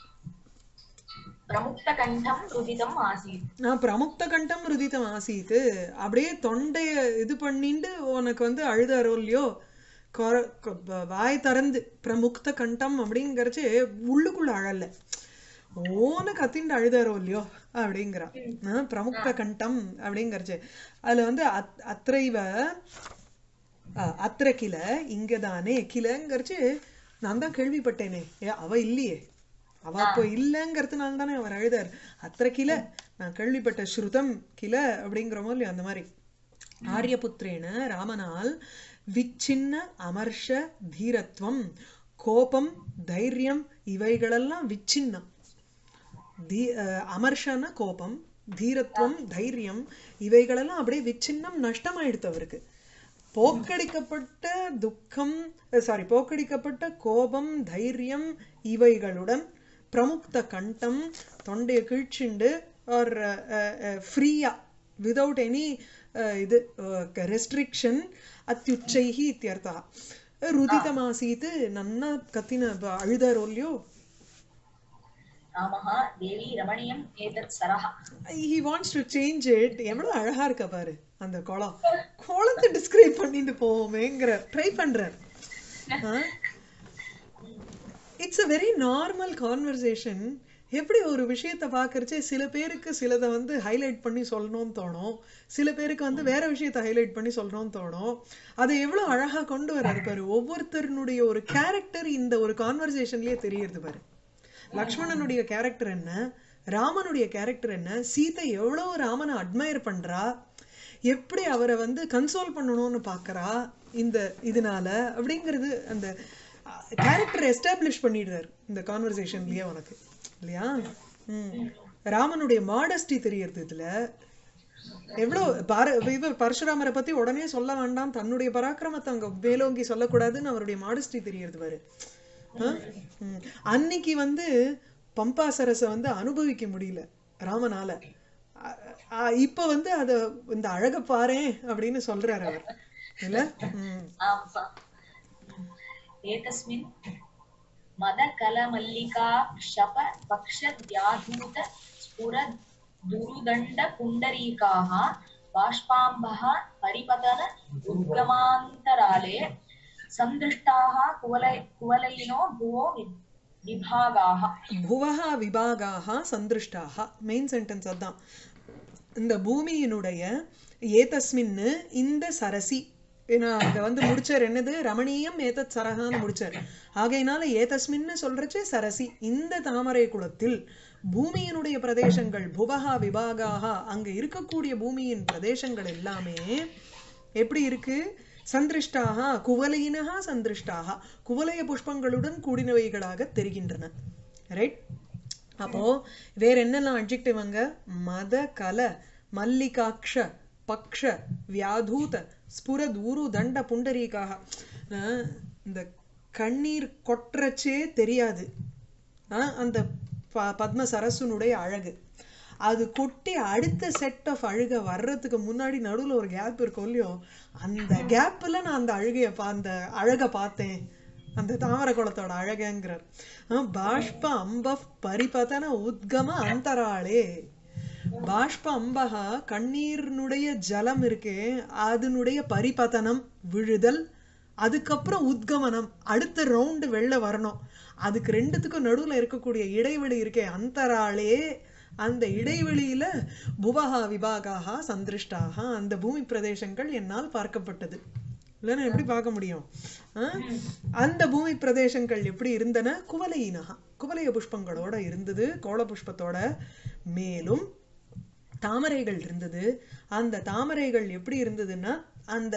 प्रमुक्तकण्ठं रुदितम् आसीत् நான் பிரமுக்த கண்டம் ருதிதம் ஆசீத்து அப்படியே தொண்டைய இது பண்ணிண்டு உனக்கு வந்து அழுதாரோ இல்லையோ கொர- கொ- வ- வாய் திறந்து பிரமுக்த கண்டம் அப்படிங்கறச்சு உள்ளுக்குள்ள அழல ஓன கத்திண்டு அழுதாரோ இல்லையோ அப்படிங்கிறான் ஆ, பிரமுக்த கண்டம் அப்படிங்கறச்சு அதுல வந்து அத்- அத்ரைவ ஆ, அத்திர கில இங்கதானே கிலங்கிறச்சு நான் தான் கேள்விப்பட்டேனே ஏ அவ இல்லையே அவ அப்போ இல்லைங்கிறதுனால தானே அவர் அழுதார் அத்திர கில நான் கேள்விப்பட்ட ஸ்ருதம் கில அப்படிங்கிறோமோ இல்லையோ அந்த மாதிரி ஆரியபுத்திரேன ராமனால் விச்சின்ன அமர்ஷ தீரத்வம் கோபம் தைரியம் இவைகளெல்லாம் விச்சின்னம் தீ அஹ் அமர்ஷன கோபம் தீரத்துவம் தைரியம் இவைகளெல்லாம் அப்படியே விச்சின்னம் நஷ்டமாயிடுத்து அவருக்கு போக்கடிக்கப்பட்ட துக்கம் சாரி போக்கடிக்கப்பட்ட கோபம் தைரியம் இவைகளுடன் பிரமுக்த கண்டம் தொண்டைய கீழ்ச்சிண்டு ஆர் ஃப்ரீயா விதவுட் எனி இது ரெஸ்ட்ரிக்ஷன் அத்தியுச்சைஹி இத்தியர்த்தா ருதிதமாசீத் நன்னா கத்தின அழுதாரோ இல்லையோ रामः देवी रमणीयम् एतत् सरः he wants to change it எவ்வளவு அழகா இருக்க பாரு அந்த குளம் குளத்தை டிஸ்கிரைப் பண்ணிட்டு போவோமேங்கிற ட்ரை பண்றார் it's a very normal conversation எப்படி ஒரு விஷயத்தை பார்க்கறச்சே சில பேருக்கு சிலதை வந்து ஹைலைட் பண்ணி சொல்லணும்னு தோணும் சில பேருக்கு வந்து வேற விஷயத்தை ஹைலைட் பண்ணி சொல்லணும்னு தோணும் அதை எவ்வளவு அழகா கொண்டு வர்றாரு பாரு ஒவ்வொருத்தருனுடைய ஒரு கேரக்டர் இந்த ஒரு கான்வர்சேஷன்லயே தெரியுது பாரு லக்ஷ்மணனுடைய கேரக்டர் என்ன ராமனுடைய கேரக்டர் என்ன சீதை எவ்வளவு ராமனை அட்மையர் பண்றா எப்படி அவரை வந்து கன்சோல் பண்ணணும்னு பார்க்கறா இந்த இதனால அப்படிங்கிறது அந்த கேரக்டர் எஸ்டாப்ளிஷ் பண்ணிடுறாரு இந்த கான்வர்சேஷன்லயே உனக்கு இல்லையா ம் ராமனுடைய மாடஸ்டி தெரியறது இதுல எவ்வளோ பார இவர் பரசுராமரை பத்தி உடனே சொல்ல வேண்டாம் தன்னுடைய பராக்கிரமத்தை அங்க மேலோங்கி சொல்லக்கூடாதுன்னு அவருடைய மாடஸ்டி தெரியறது பாரு ஆ? ம். அன்னைக்கு வந்து பம்பா சரஸை வந்து அனுபவிக்க முடியல ராமனால அ- அ- இப்ப வந்து அத இந்த அழக பாரேன் அப்படின்னு சொல்றாரு அவர் இல்ல ம் आम् एतस्मिन् मदकलमल्लिका क्षप पक्षव्याधूत स्फुर दुरुदण्डपुण्डरीकाः बाष्पाम्बः परिपतन उद्गमान्तराले सन्दृष्टाः कुवलै कुवलयिनो भुवो वि- विभागाः புவஹா விபாகாக சந்திருஷ்டாக மெயின் சென்டென்ஸ் அதான் இந்த பூமியினுடைய ஏதஸ்மின்னு இந்த சரசி ஏன்னா அங்க வந்து முடிச்சார் என்னது ரமணீயம் ஏதத் சரகான்னு முடிச்சார் ஆகையினால ஏதஸ்மின்னு சொல்றச்சே சரசி இந்த தாமரை குளத்தில் பூமியினுடைய பிரதேசங்கள் புவஹா விபாகாக அங்க இருக்கக்கூடிய பூமியின் பிரதேசங்கள் எல்லாமே எப்படி இருக்கு சந்திருஷ்டாக குவலையினகா சந்திருஷ்டாக குவலய புஷ்பங்களுடன் கூடினவைகளாக தெரிகின்றன ரைட் அப்போ வேற என்னெல்லாம் அட்ஜெக்டிவ் அங்க மத கல மல்லிகாக்ஷ பக்ஷ வியாதூத ஸ்புர தூரு தண்ட புண்டரீகாக அஹ் இந்த கண்ணீர் கொட்டுறச்சே தெரியாது ஆஹ் அந்த ப- பத்ம சரசுனுடைய அழகு அது கொட்டி அடுத்த செட் ஆஃப் அழுக வர்றதுக்கு முன்னாடி நடுவுல ஒரு கேப் இருக்கும் இல்லையோ அந்த கேப்ல நான் அந்த அழுகைய பா அந்த அழக பார்த்தேன் அந்த தாமரை குளத்தோட அழகங்கிறார் ஆஹ் பாஷ்ப அம்ப பரிபதன உத்கம அந்தராளே பாஷ்ப அம்பகா கண்ணீரினுடைய ஜலம் இருக்கே அதனுடைய பரிபதனம் விழுதல் அதுக்கப்புறம் உத்கமனம் அடுத்த ரவுண்டு வெளில வரணும் அதுக்கு ரெண்டுத்துக்கும் நடுவுல இருக்கக்கூடிய இடைவெளி இருக்கே அந்தராளே அந்த இடைவெளியில புவஹா விபாகாக சந்திருஷ்டாக அந்த பூமி பிரதேசங்கள் என்னால் பார்க்கப்பட்டது இல்லைன்னா எப்படி பார்க்க முடியும் ஆ? அந்த பூமி பிரதேசங்கள் எப்படி இருந்தன குவலையினகா குவலய புஷ்பங்களோட இருந்தது கோல புஷ்பத்தோட மேலும் தாமரைகள் இருந்தது அந்த தாமரைகள் எப்படி இருந்ததுன்னா அந்த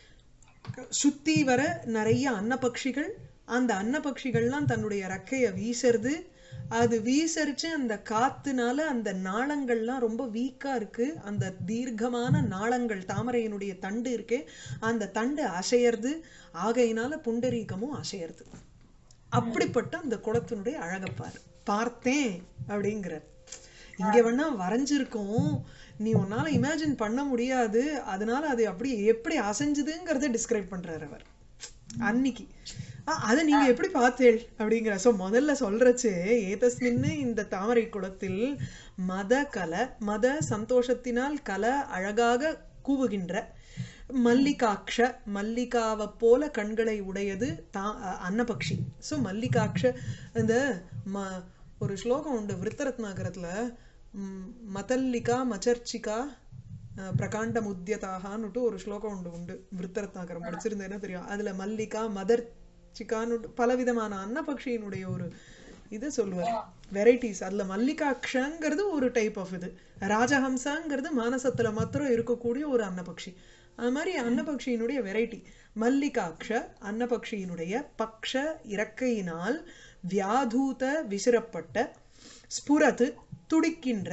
சுத்தி வர நிறைய அன்னபக்ஷிகள் அந்த அன்னபக்ஷிகள்லாம் தன்னுடைய ரெக்கைய வீசுறது அது வீசரிச்சு அந்த காத்துனால அந்த நாளங்கள்லாம் ரொம்ப வீக்கா இருக்கு அந்த தீர்க்கமான நாளங்கள் தாமரையினுடைய தண்டு இருக்கே அந்த தண்டு அசையறது ஆகையினால புண்டரீகமும் அசையறது அப்படிப்பட்ட அந்த குளத்தினுடைய அழகப்பார் பார்த்தேன் அப்படிங்கிறார் இங்க வேணா வரைஞ்சிருக்கோம் நீ உன்னால இமேஜின் பண்ண முடியாது அதனால அது அப்படி எப்படி அசைஞ்சுதுங்கிறத டிஸ்கிரைப் பண்றாரு அவர் அன்னைக்கு ஆ, அதை நீங்க எப்படி பார்த்தேள் அப்படிங்கிற சோ முதல்ல சொல்றச்சே ஏதஸ்மின்னு இந்த தாமரை குளத்தில் மத கல மத சந்தோஷத்தினால் கல அழகாக கூவுகின்ற மல்லிகாக்ஷ மல்லிகாவை போல கண்களை உடையது தா அ- அன்னபக்ஷி சோ மல்லிகாக்ஷ இந்த ம ஒரு ஸ்லோகம் உண்டு விருத்தரத்னாகரத்துல ம், மதல்லிகா மச்சர்ச்சிகா அஹ், பிரகாண்டம் உத்தியதாகான்னுட்டு ஒரு ஸ்லோகம் உண்டு உண்டு விருத்தரத்னாகரம் படிச்சிருந்தேன்னா தெரியும் அதுல மல்லிகா மதர்ச்சிகான்னு பலவிதமான அன்னபக்ஷியினுடைய ஒரு இது சொல்லுவார் வெரைட்டிஸ் அதுல மல்லிகாக்ஷங்கிறது ஒரு டைப் ஆஃப் இது ராஜஹம்சாங்கிறது மானசத்துல மாத்திரம் இருக்கக்கூடிய ஒரு அன்னபக்ஷி அது மாதிரி அன்னபக்ஷியினுடைய வெரைட்டி மல்லிகாக்ஷ அன்னபக்ஷியினுடைய பக்ஷ இறக்கையினால் வியாதூத விசிறப்பட்ட ஸ்புரத்து துடிக்கின்ற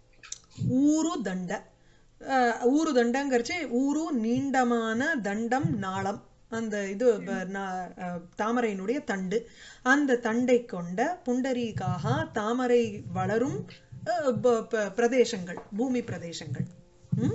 ஊரு தண்ட அஹ், ஊரு தண்டங்கிறச்சு ஊரு நீண்டமான தண்டம் நாளம் அந்த இது ப- நா- அஹ், தாமரையினுடைய தண்டு அந்த தண்டை கொண்ட புண்டரீகாக தாமரை வளரும் அஹ், ப- ப- பிரதேசங்கள் பூமி பிரதேசங்கள் ம்?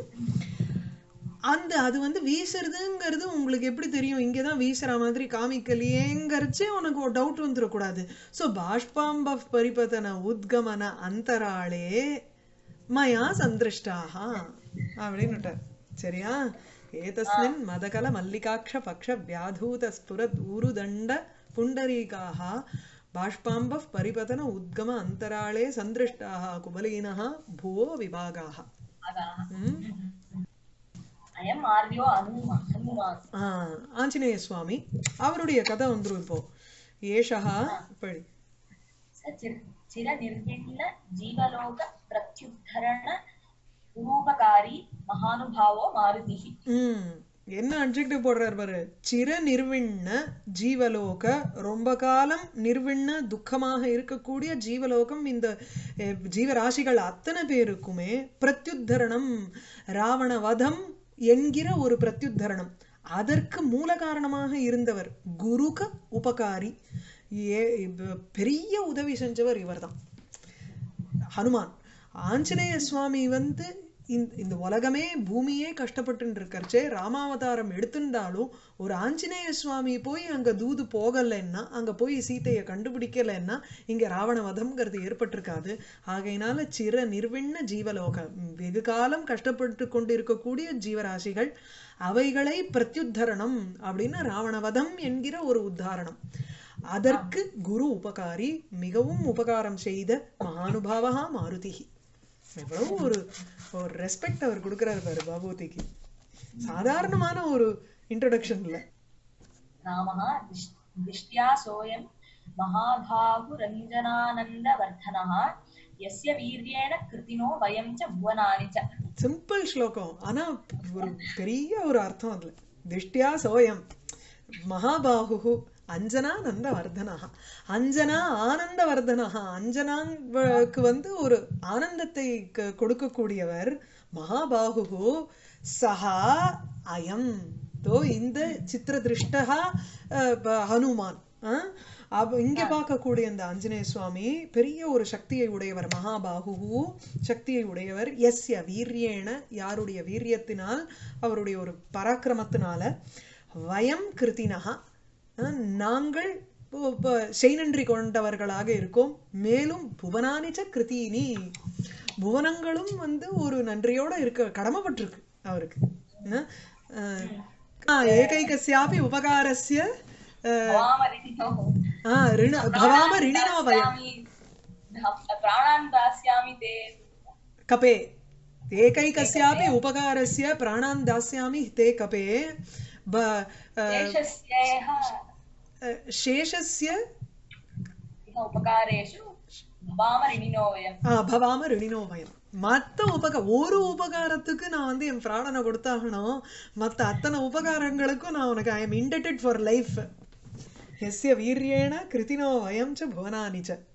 அந்த அது வந்து வீசுறதுங்கிறது உங்களுக்கு எப்படி தெரியும் இங்கதான் வீசுற மாதிரி காமிக்கலையேங்கிறச்சே உனக்கு ஒரு டவுட் வந்துடக்கூடாது ஸோ பாஷ்பாம்ப பரிபதன உத்கமன அந்தராளே மயா சந்திருஷ்டாக அப்படின்னுட்டார் சரியா ஏதஸ்மின் மதகல மல்லிகாட்ச பக்ஷ வியாதூத ஸ்புரத் ஊருதண்ட புண்டரீகாக பாஷ்பாம்ப பரிபதன உத்கம அந்தராளே சந்திருஷ்டாக குபலீனः भुवो விபாகாः अगाः ம் अयम् आर्यो हनुमा हनुमान् ஆ, ஆஞ்சநேய சுவாமி அவருடைய கதை வந்துரும் இப்போ ஏஷா படி स चिर चिरनिर्विण्ण जीवलोक प्रत्युद्धरण उरूपकारी महानुभावो मारुतिः ம் என்ன அட்ஜெக்டிவ் போடுறார் பாரு சிர நிர்விண்ண ஜீவலோக ரொம்ப காலம் நிர்விண்ண துக்கமாக இருக்கக்கூடிய ஜீவலோகம் இந்த அஹ், ஜீவராசிகள் அத்தனை பேருக்குமே பிரத்யுத்தரணம் ராவண வதம் என்கிற ஒரு பிரத்யுத்தரணம் அதற்கு மூல காரணமாக இருந்தவர் குருக உபகாரி ஏ இப்ப பெரிய உதவி செஞ்சவர் இவர்தான் ஹனுமான் ஆஞ்சநேய சுவாமி வந்து இந்த இந்த உலகமே பூமியே கஷ்டப்பட்டு இருக்கறச்சே ராமாவதாரம் எடுத்திருந்தாலும் ஒரு ஆஞ்சநேய சுவாமி போய் அங்க தூது போகலைன்னா அங்க போய் சீதையை கண்டுபிடிக்கலைன்னா இங்க ராவண வதம்ங்கிறது ஏற்பட்டிருக்காது ஆகையினால சிற நிர்விண்ண ஜீவலோக வெகு காலம் கஷ்டப்பட்டு கொண்டு இருக்கக்கூடிய ஜீவராசிகள் அவைகளை பிரத்யுத்தரணம் அப்படின்னு ராவணவதம் என்கிற ஒரு உத்தாரணம் அதற்கு குரு உபகாரி மிகவும் உபகாரம் செய்த மகானுபாவகா மாருதிகி எவ்வளவு ஒரு ஒரு ரெஸ்பெக்ட் அவர் கொடுக்கிறாரு பாரு பாபூதிக்கு சாதாரணமான ஒரு இன்ட்ரோடக்ஷன் இல்ல रामः दिश्- दिष्ट्या सोऽयं महाभाहुरञ्जनानन्दवर्धनः यस्य वीर्येण कृतिनो वयं च भुवनानि च சிம்பிள் ஸ்லோகம் ஆனா ஒரு பெரிய ஒரு அர்த்தம் அதுல திஷ்டியா சோயம் மகாபாகு அஞ்சனா நந்த வர்தனஹா அஞ்சனா ஆனந்த வர்தனஹா அஞ்சனாவுக்கு வந்து ஒரு ஆனந்தத்தை க- கொடுக்கக்கூடியவர் மகாபாகு சஹா அயம் தோ இந்த சித்திர திருஷ்டா ஹனுமான் அஹ், அப்ப இங்க பார்க்கக்கூடிய இந்த ஆஞ்சநேய சுவாமி பெரிய ஒரு சக்தியை உடையவர் மகாபாகு சக்தியை உடையவர் எஸ்ய வீரியேன யாருடைய வீரியத்தினால் அவருடைய ஒரு பராக்கிரமத்தினால வயம் கிருத்தினஹா அஹ், நாங்கள் பு- ப- செய்நன்றி கொண்டவர்களாக இருக்கோம் மேலும் புவனானிச்ச கிருத்தினி புவனங்களும் வந்து ஒரு நன்றியோட இருக்க கடமைப்பட்டிருக்கு அவருக்கு அஹ், அஹ், ஆ, ஏகைகஸ்யாபி உபகாரஸ்ய அஹ், भवामरिणिनो ஆ, ரிண பவாம ரிணினோ வயம் दास्यामि प्राणान् दास्यामि ते कपे एकैकस्यापि उपकारस्य प्राणान् दास्यामि ते कपे ब अ, देशस्येह अ, शेषस्य इह उपकारेषु भवामरिणिनो वयम् ஆ, பவாம ரிணினோ வயம் மத்த உபக ஒரு உபகாரத்துக்கு நான் வந்து என் பிராணனை கொடுத்தாகணும் மத்த அத்தனை உபகாரங்களுக்கும் நான் உனக்கு I am indebted for life எஸ்ய வீரியேன கிருத்தினோ வயம் ச புவனானி ச